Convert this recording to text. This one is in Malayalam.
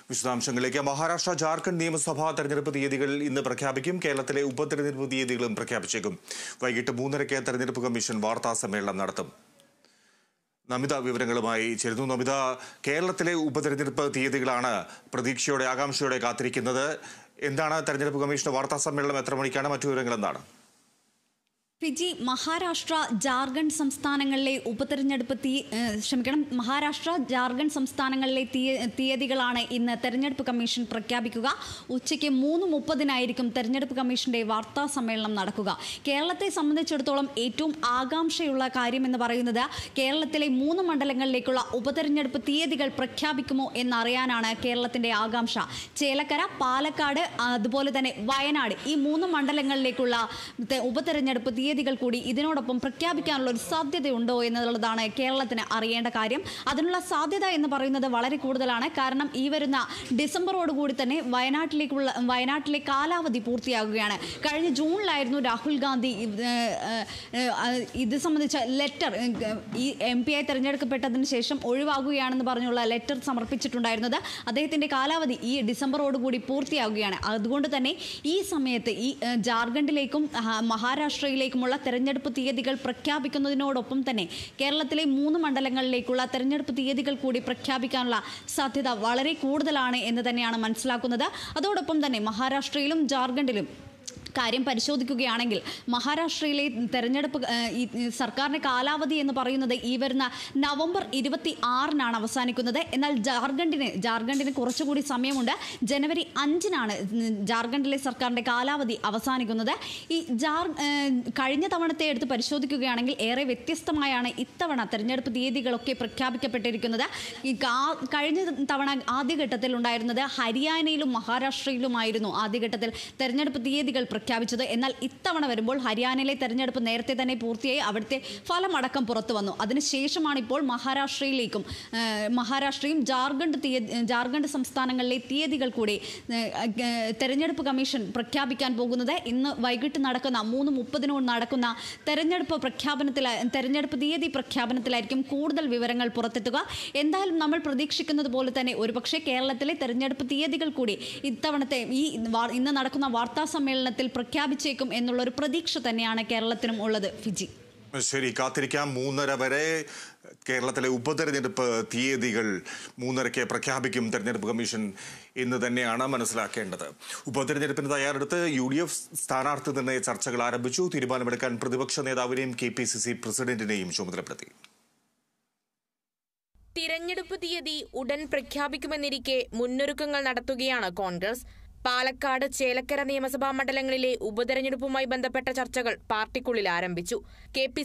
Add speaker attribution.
Speaker 1: വിശദാംശങ്ങളിലേക്ക് മഹാരാഷ്ട്ര ജാർഖണ്ഡ് നിയമസഭാ തെരഞ്ഞെടുപ്പ് തീയതികൾ ഇന്ന് പ്രഖ്യാപിക്കും കേരളത്തിലെ ഉപതെരഞ്ഞെടുപ്പ് തീയതികളും പ്രഖ്യാപിച്ചേക്കും വൈകിട്ട് മൂന്നരയ്ക്ക് തെരഞ്ഞെടുപ്പ് കമ്മീഷൻ വാർത്താ സമ്മേളനം നടത്തും നമിത വിവരങ്ങളുമായി ചേരുന്നു നമിത കേരളത്തിലെ ഉപതെരഞ്ഞെടുപ്പ് തീയതികളാണ് പ്രതീക്ഷയോടെ ആകാംക്ഷയോടെ കാത്തിരിക്കുന്നത് എന്താണ് തെരഞ്ഞെടുപ്പ് കമ്മീഷന്റെ വാർത്താ സമ്മേളനം എത്ര മണിക്കാണ് മറ്റു വിവരങ്ങൾ എന്താണ്
Speaker 2: ഫിജി മഹാരാഷ്ട്ര ജാർഖണ്ഡ് സംസ്ഥാനങ്ങളിലെ ഉപതെരഞ്ഞെടുപ്പ് തീ ഏഹ് ക്ഷമിക്കണം മഹാരാഷ്ട്ര ജാർഖണ്ഡ് സംസ്ഥാനങ്ങളിലെ തീയ- തീയതികളാണ് ഇന്ന് തെരഞ്ഞെടുപ്പ് കമ്മീഷൻ പ്രഖ്യാപിക്കുക ഉച്ചയ്ക്ക് മൂന്ന് മുപ്പതിനായിരിക്കും തെരഞ്ഞെടുപ്പ് കമ്മീഷന്റെ വാർത്താ സമ്മേളനം നടക്കുക കേരളത്തെ സംബന്ധിച്ചിടത്തോളം ഏറ്റവും ആകാംക്ഷയുള്ള കാര്യം എന്ന് പറയുന്നത് കേരളത്തിലെ മൂന്ന് മണ്ഡലങ്ങളിലേക്കുള്ള ഉപതെരഞ്ഞെടുപ്പ് തീയതികൾ പ്രഖ്യാപിക്കുമോ എന്നറിയാനാണ് കേരളത്തിന്റെ ആകാംക്ഷ ചേലക്കര പാലക്കാട് അതുപോലെ തന്നെ വയനാട് ഈ മൂന്ന് മണ്ഡലങ്ങളിലേക്കുള്ള തെ- ഉപതെരഞ്ഞെടുപ്പ് തീയതികൾ കൂടി ഇതിനോടൊപ്പം പ്രഖ്യാപിക്കാനുള്ള ഒരു സാധ്യതയുണ്ടോ എന്നുള്ളതാണ് കേരളത്തിന് അറിയേണ്ട കാര്യം അതിനുള്ള സാധ്യത എന്ന് പറയുന്നത് വളരെ കൂടുതലാണ് കാരണം ഈ വരുന്ന ഡിസംബറോടുകൂടി തന്നെ വയനാട്ടിലേക്കുള്ള വയനാട്ടിലെ കാലാവധി പൂർത്തിയാകുകയാണ് കഴിഞ്ഞ ജൂണിലായിരുന്നു രാഹുൽ ഗാന്ധി ഇത്, ഏഹ്, ഏഹ്, ഇത് സംബന്ധിച്ച ലെറ്റർ ഈ എം പി ആയി തെരഞ്ഞെടുക്കപ്പെട്ടതിന് ശേഷം ഒഴിവാകുകയാണെന്ന് പറഞ്ഞുള്ള ലെറ്റർ സമർപ്പിച്ചിട്ടുണ്ടായിരുന്നത് അദ്ദേഹത്തിന്റെ കാലാവധി ഈ ഡിസംബറോടുകൂടി പൂർത്തിയാകുകയാണ് അതുകൊണ്ട് തന്നെ ഈ സമയത്ത് ഈ ഏഹ്, ജാർഖണ്ഡിലേക്കും ആ, മഹാരാഷ്ട്രയിലേക്കുമുള്ള തെരഞ്ഞെടുപ്പ് തീയതികൾ പ്രഖ്യാപിക്കുന്നതിനോടൊപ്പം തന്നെ കേരളത്തിലെ മൂന്ന് മണ്ഡലങ്ങളിലേക്കുള്ള തെരഞ്ഞെടുപ്പ് തീയതികൾ കൂടി പ്രഖ്യാപിക്കാനുള്ള സാധ്യത വളരെ കൂടുതലാണ് എന്ന് തന്നെയാണ് മനസ്സിലാക്കുന്നത് അതോടൊപ്പം തന്നെ മഹാരാഷ്ട്രയിലും ജാർഖണ്ഡിലും കാര്യം പരിശോധിക്കുകയാണെങ്കിൽ മഹാരാഷ്ട്രയിലെ തെരഞ്ഞെടുപ്പ് ഏഹ്, ഈ ഈ സർക്കാരിന്റെ കാലാവധി എന്ന് പറയുന്നത് ഈ വരുന്ന നവംബർ ഇരുപത്തി ആറിനാണ് അവസാനിക്കുന്നത് എന്നാൽ ജാർഖണ്ഡിന് ജാർഖണ്ഡിന് കുറച്ചുകൂടി സമയമുണ്ട് ജനുവരി അഞ്ചിനാണ് ജാർഖണ്ഡിലെ സർക്കാരിന്റെ കാലാവധി അവസാനിക്കുന്നത് ഈ ജാർ ഏഹ്, കഴിഞ്ഞ തവണത്തെ എടുത്ത് പരിശോധിക്കുകയാണെങ്കിൽ ഏറെ വ്യത്യസ്തമായാണ് ഇത്തവണ തെരഞ്ഞെടുപ്പ് തീയതികളൊക്കെ പ്രഖ്യാപിക്കപ്പെട്ടിരിക്കുന്നത് ഈ കാ- കഴിഞ്ഞ തവണ ആദ്യഘട്ടത്തിൽ ഉണ്ടായിരുന്നത് ഹരിയാനയിലും മഹാരാഷ്ട്രയിലുമായിരുന്നു ആദ്യഘട്ടത്തിൽ തെരഞ്ഞെടുപ്പ് തീയതികൾ പ്രഖ്യാപിച്ചത് എന്നാൽ ഇത്തവണ വരുമ്പോൾ ഹരിയാനയിലെ തെരഞ്ഞെടുപ്പ് നേരത്തെ തന്നെ പൂർത്തിയായി അവിടുത്തെ ഫലമടക്കം പുറത്തു വന്നു അതിനുശേഷമാണ് ഇപ്പോൾ മഹാരാഷ്ട്രയിലേക്കും ഏഹ്, മഹാരാഷ്ട്രയും ജാർഖണ്ഡ് തീയ ജാർഖണ്ഡ് സംസ്ഥാനങ്ങളിലെ തീയതികൾ കൂടി ഏഹ്, ഏഹ്, തെരഞ്ഞെടുപ്പ് കമ്മീഷൻ പ്രഖ്യാപിക്കാൻ പോകുന്നത് ഇന്ന് വൈകിട്ട് നടക്കുന്ന മൂന്ന് മുപ്പതിനോട് നടക്കുന്ന തെരഞ്ഞെടുപ്പ് പ്രഖ്യാപനത്തിൽ തെരഞ്ഞെടുപ്പ് തീയതി പ്രഖ്യാപനത്തിലായിരിക്കും കൂടുതൽ വിവരങ്ങൾ പുറത്തെത്തുക എന്തായാലും നമ്മൾ പ്രതീക്ഷിക്കുന്നത് പോലെ തന്നെ ഒരുപക്ഷെ കേരളത്തിലെ തെരഞ്ഞെടുപ്പ് തീയതികൾ കൂടി ഇത്തവണത്തെ ഈ വാ- ഇന്ന് നടക്കുന്ന വാർത്താ സമ്മേളനത്തിൽ പ്രഖ്യാപിച്ചേക്കും എന്നുള്ളൊരു പ്രതീക്ഷ തന്നെയാണ് കേരളത്തിനും ഉള്ളത് ഫിജി
Speaker 1: ശരി കാത്തിരിക്കാം മൂന്നര വരെ കേരളത്തിലെ ഉപതെരഞ്ഞെടുപ്പ് തീയതികൾ മൂന്നരയ്ക്ക് പ്രഖ്യാപിക്കും തെരഞ്ഞെടുപ്പ് കമ്മീഷൻ എന്ന് തന്നെയാണ് മനസ്സിലാക്കേണ്ടത് ഉപതെരഞ്ഞെടുപ്പിന് തയ്യാറെടുത്ത് യു ഡി എഫ് സ്ഥാനാർത്ഥി നിർണയ ചർച്ചകൾ ആരംഭിച്ചു തീരുമാനമെടുക്കാൻ പ്രതിപക്ഷ നേതാവിനെയും കെ പി സി സി പ്രസിഡന്റിനെയും ചുമതലപ്പെടുത്തി
Speaker 3: തിരഞ്ഞെടുപ്പ് തീയതി ഉടൻ പ്രഖ്യാപിക്കുമെന്നിരിക്കെ മുന്നൊരുക്കങ്ങൾ നടത്തുകയാണ് കോൺഗ്രസ് പാലക്കാട് ചേലക്കര നിയമസഭാ മണ്ഡലങ്ങളിലെ ഉപതെരഞ്ഞെടുപ്പുമായി ബന്ധപ്പെട്ട ചർച്ചകൾ പാർട്ടിക്കുള്ളിൽ ആരംഭിച്ചു കെ പി